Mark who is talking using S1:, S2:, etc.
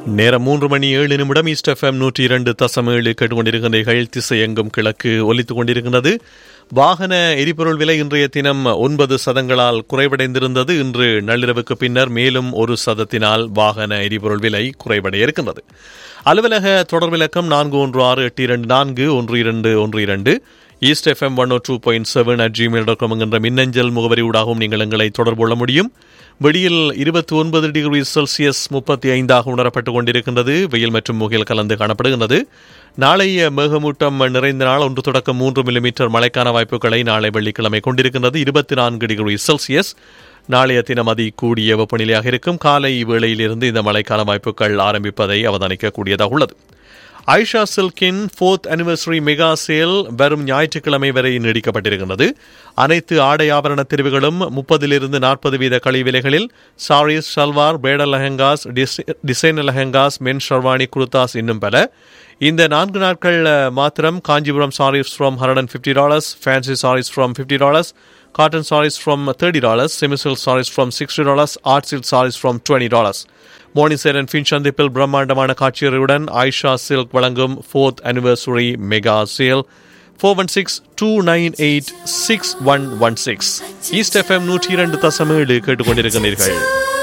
S1: நேரம் மூன்று மணி ஏழு நிமிடம் ஈஸ்ட் எஃப்எம் நூற்றி இரண்டு தசம் ஏழு கேட்டுக்கொண்டிருக்கின்றீர்கள் திசை எங்கும் கிழக்கு ஒலித்துக் கொண்டிருக்கின்றது வாகன எரிபொருள் விலை இன்றைய தினம் ஒன்பது சதங்களால் குறைவடைந்திருந்தது இன்று நள்ளிரவுக்கு பின்னர் மேலும் ஒரு சதத்தினால் வாகன எரிபொருள் விலை குறைவடைய இருக்கின்றது அலுவலக தொடர் விளக்கம் நான்கு ஒன்று ஆறு எட்டு இரண்டு நான்கு ஒன்று இரண்டு ஒன்று இரண்டு East FM one O two point seven at Gmail dot com என்கின்ற மின்னஞ்சல் முகவரி ஊடாகவும் நீங்கள் எங்களை தொடர்பு கொள்ள முடியும் வெளியில் இருபத்தி ஒன்பது டிகிரி செல்சியஸ் முப்பத்தி ஐந்தாக உணரப்பட்டுக் கொண்டிருக்கின்றது வெயில் மற்றும் முகில் கலந்து காணப்படுகின்றது நாளைய மேகமூட்டம் நிறைந்த நாள் ஒன்று தொடக்கம் மூன்று மில்லிமீட்டர் மழைக்கான வாய்ப்புகளை நாளை வெள்ளிக்கிழமை கொண்டிருக்கின்றது இருபத்தி நான்கு டிகிரி செல்சியஸ் நாளைய தினம் அதி கூடிய வெப்பநிலையாக இருக்கும் காலை வேளையிலிருந்து இந்த மழைக்கான வாய்ப்புகள் ஆரம்பிப்பதை அவதானிக்கக்கூடியதாக உள்ளது ஐஷா சில்கின் ஃபோர்த் அனிவர்சரி மெகா சேல் வரும் ஞாயிற்றுக்கிழமை வரை நீடிக்கப்பட்டிருக்கின்றது அனைத்து ஆடை ஆபரண தெரிவுகளும் முப்பதிலிருந்து நாற்பது வீத கழி விலைகளில் சாரீஸ் ஷல்வார் பேடல் லெஹங்காஸ் டிசைன் லெஹங்காஸ் மென் ஷர்வானி குர்தாஸ் இன்னும் பல இந்த நான்கு நாட்கள் மாத்திரம் Kanchipuram sarees from hundred and fifty dollars fancy sarees from fifty dollars cotton sarees from thirty dollars semi silk sarees from sixty dollars art silk sarees from twenty dollars மோனிசேர் அண்ட் ஃபின் சந்திப்பில் பிரம்மாண்டமான காட்சியருடன் ஆயிஷா சில்க் வழங்கும் fourth anniversary mega sale four one six two nine eight six one one six east FM நூற்றி இரண்டு தசமேழு கேட்டுக்கொண்டிருக்கிறீர்கள்